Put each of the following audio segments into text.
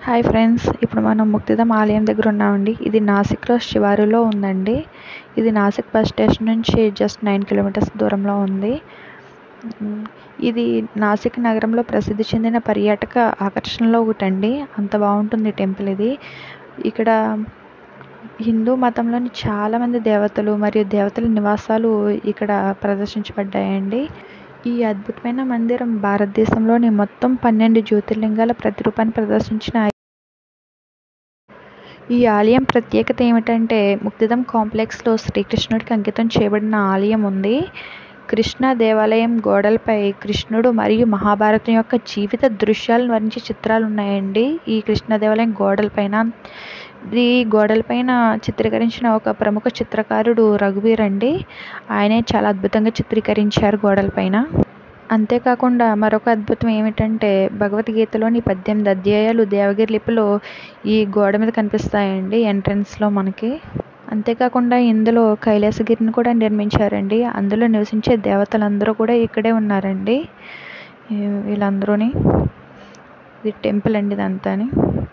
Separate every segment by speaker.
Speaker 1: hi friends ఇప్పుడు మనం ముక్తిధామ్ ఆలయం దగ్గర ఉన్నామండి ఇది నాసిక్లో శివారులో ఉందండి ఇది నాసిక్ బస్ స్టేషన్ నుంచి జస్ట్ నైన్ కిలోమీటర్స్ దూరంలో ఉంది ఉమ్, ఇది నాసిక్ నగరంలో ప్రసిద్ధి చెందిన పర్యాటక ఆకర్షణలో ఒకటండి అంత బాగుంటుంది టెంపుల్ ఇది ఇక్కడ హిందూ మతంలోని చాలామంది దేవతలు మరియు దేవతల నివాసాలు ఇక్కడ ప్రదర్శించబడ్డాయండి ఈ అద్భుతమైన మందిరం భారతదేశంలోని మొత్తం పన్నెండు జ్యోతిర్లింగాల ప్రతిరూపాన్ని ప్రదర్శించిన ఈ ఆలయం ప్రత్యేకత ఏమిటంటే ముక్తిధామ్ కాంప్లెక్స్లో శ్రీకృష్ణుడికి అంకితం చేయబడిన ఆలయం ఉంది కృష్ణ దేవాలయం గోడలపై కృష్ణుడు మరియు మహాభారతం యొక్క జీవిత దృశ్యాలను వర్ణించే చిత్రాలు ఉన్నాయండి ఈ కృష్ణ దేవాలయం గోడలపైన ఈ గోడలపైన చిత్రీకరించిన ఒక ప్రముఖ చిత్రకారుడు రఘువీర్ అండి ఆయనే చాలా అద్భుతంగా చిత్రీకరించారు గోడలపైన అంతేకాకుండా మరొక అద్భుతం ఏమిటంటే భగవద్గీతలోని పద్దెనిమిది అధ్యాయాలు దేవగిరి లిపిలో ఈ గోడ మీద కనిపిస్తాయండి ఎంట్రన్స్లో మనకి అంతేకాకుండా ఇందులో కైలాసగిరిని కూడా నిర్మించారండి అందులో నివసించే దేవతలందరూ కూడా ఇక్కడే ఉన్నారండి ఈ- వీళ్ళందరూని ఇది టెంపుల్ అండి ఇదంతాని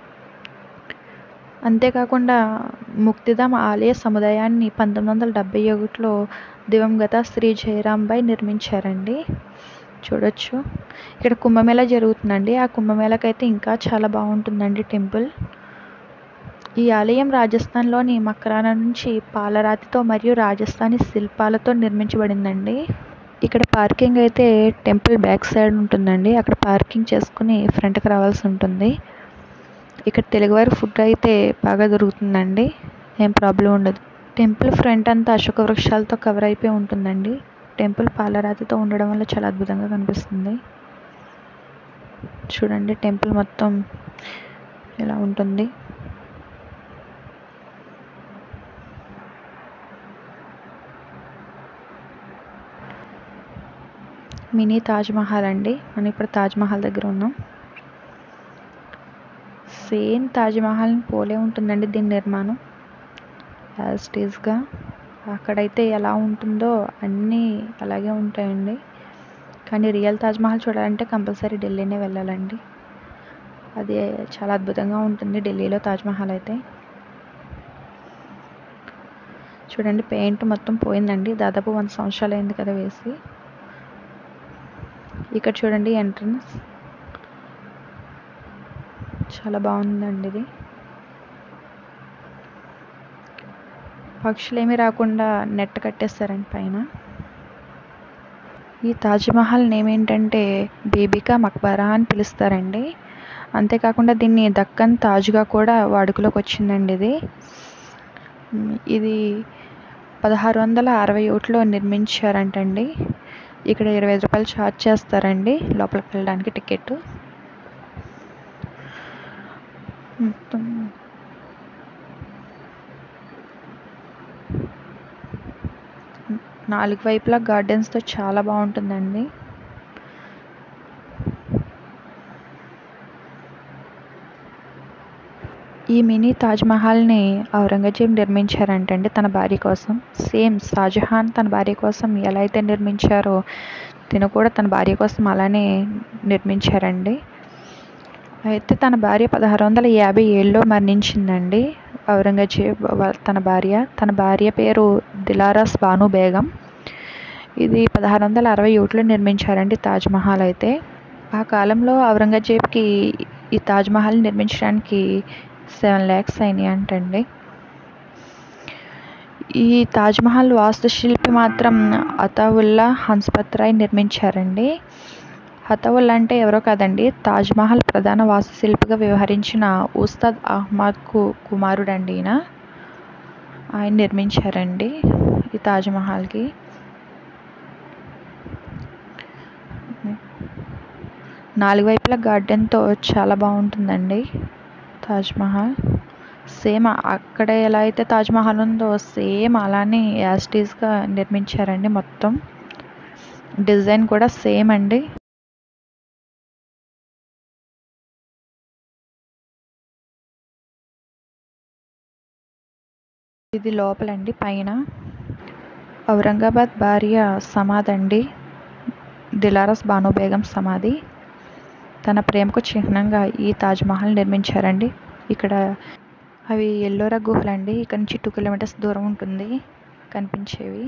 Speaker 1: అంతేకాకుండా ముక్తిధామ్ ఆలయ సముదాయాన్ని పంతొమ్మిది వందల డెబ్బై ఒకటిలో దివంగత శ్రీ జయరాంబాయి నిర్మించారండి చూడొచ్చు ఇక్కడ కుంభమేళా జరుగుతుందండి ఆ కుంభమేళాకి అయితే ఇంకా చాలా బాగుంటుందండి టెంపుల్ ఈ ఆలయం రాజస్థాన్లోని మక్రానా నుంచి పాలరాతితో మరియు రాజస్థానీ శిల్పాలతో నిర్మించబడిందండి ఇక్కడ పార్కింగ్ అయితే టెంపుల్ బ్యాక్ సైడ్ ఉంటుందండి అక్కడ పార్కింగ్ చేసుకుని ఫ్రంట్కి రావాల్సి ఉంటుంది ఇక్కడ తెలుగువారి ఫుడ్ అయితే బాగా దొరుకుతుందండి ఏం ప్రాబ్లం ఉండదు టెంపుల్ ఫ్రంట్ అంతా అశోక వృక్షాలతో కవర్ అయిపోయి ఉంటుందండి టెంపుల్ పాలరాతితో ఉండడం వల్ల చాలా అద్భుతంగా కనిపిస్తుంది చూడండి టెంపుల్ మొత్తం ఇలా ఉంటుంది మినీ తాజ్ మహల్ అండి మనం ఇప్పుడు తాజ్ మహల్ దగ్గర ఉన్నాం సేమ్ తాజ్ మహల్ పోలే ఉంటుందండి దీని నిర్మాణం యాజ్ టీజ్గా అక్కడైతే ఎలా ఉంటుందో అన్నీ అలాగే ఉంటాయండి కానీ రియల్ తాజ్ మహల్ చూడాలంటే కంపల్సరీ ఢిల్లీనే వెళ్ళాలండి అది చాలా అద్భుతంగా ఉంటుంది ఢిల్లీలో తాజ్ మహల్ అయితే చూడండి పెయింట్ మొత్తం పోయిందండి దాదాపు వంద సంవత్సరాలు అయింది కదా వేసి ఇక్కడ చూడండి ఎంట్రన్స్ చాలా బాగుందండి ఇది పక్షులు ఏమీ రాకుండా నెట్ కట్టేస్తారండి పైన ఈ తాజ్మహల్ నేమ్ ఏంటంటే బేబికా మక్బరా అని పిలుస్తారండి అంతేకాకుండా దీన్ని దక్కన్ తాజ్గా కూడా వాడుకలోకి వచ్చిందండి ఇది ఉమ్, ఇది పదహారు వందల అరవై ఒకటిలో నిర్మించారంటండి ఇక్కడ ఇరవై ఐదు రూపాయలు ఛార్జ్ చేస్తారండి లోపలికి వెళ్ళడానికి టికెట్ మొత్తం నాలుగు వైపులా గార్డెన్స్తో చాలా బాగుంటుందండి ఈ మినీ తాజ్ మహల్ని ఔరంగజేబ్ నిర్మించారంటండి తన భార్య కోసం సేమ్ షాజహాన్ తన భార్య కోసం ఎలా అయితే నిర్మించారో తిను కూడా తన భార్య కోసం అలానే నిర్మించారండి అయితే తన భార్య పదహారు వందల యాభై ఏడులో మరణించిందండి ఔరంగజేబ్ వా- తన భార్య తన భార్య పేరు దిలారస్ బాను బేగం ఇది పదహారు వందల అరవై ఒకటిలో నిర్మించారండి తాజ్ మహల్ అయితే ఆ కాలంలో ఔరంగజేబ్కి ఈ తాజ్ మహల్ నిర్మించడానికి సెవెన్ ల్యాక్స్ అయినాయి అంటండి ఈ తాజ్ మహల్ వాస్తుశిల్పి మాత్రం అతావుల్లా హన్స్పత్ రాయ్ నిర్మించారండి హతవుల్లా అంటే ఎవరో కాదండి తాజ్ మహల్ ప్రధాన వాస్తుశిల్పిగా వ్యవహరించిన ఉస్తాద్ అహ్మద్ కు కుమారుడండి ఈయన ఆయన నిర్మించారండి ఈ తాజ్ మహల్కి నాలుగు వైపుల గార్డెన్తో చాలా బాగుంటుందండి తాజ్ మహల్ సేమ్ అక్కడ ఎలా అయితే తాజ్ మహల్ ఉందో సేమ్ అలానే యాస్టీస్గా నిర్మించారండి మొత్తం డిజైన్ కూడా సేమ్ అండి ఇది లోపలండి పైన ఔరంగాబాద్ భార్య సమాధి అండి దిలారస్ బాను బేగం సమాధి తన ప్రేమకు చిహ్నంగా ఈ తాజ్మహల్ నిర్మించారండి ఇక్కడ అవి ఎల్లోరా గుహలు అండి ఇక్కడ నుంచి టూ కిలోమీటర్స్ దూరం ఉంటుంది కనిపించేవి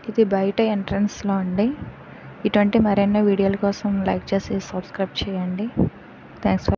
Speaker 1: ఇది బయట ఎంట్రన్స్లో అండి ఇటువంటి మరెన్నో వీడియోల కోసం లైక్ చేసి సబ్స్క్రైబ్ చేయండి థ్యాంక్స్ ఫర్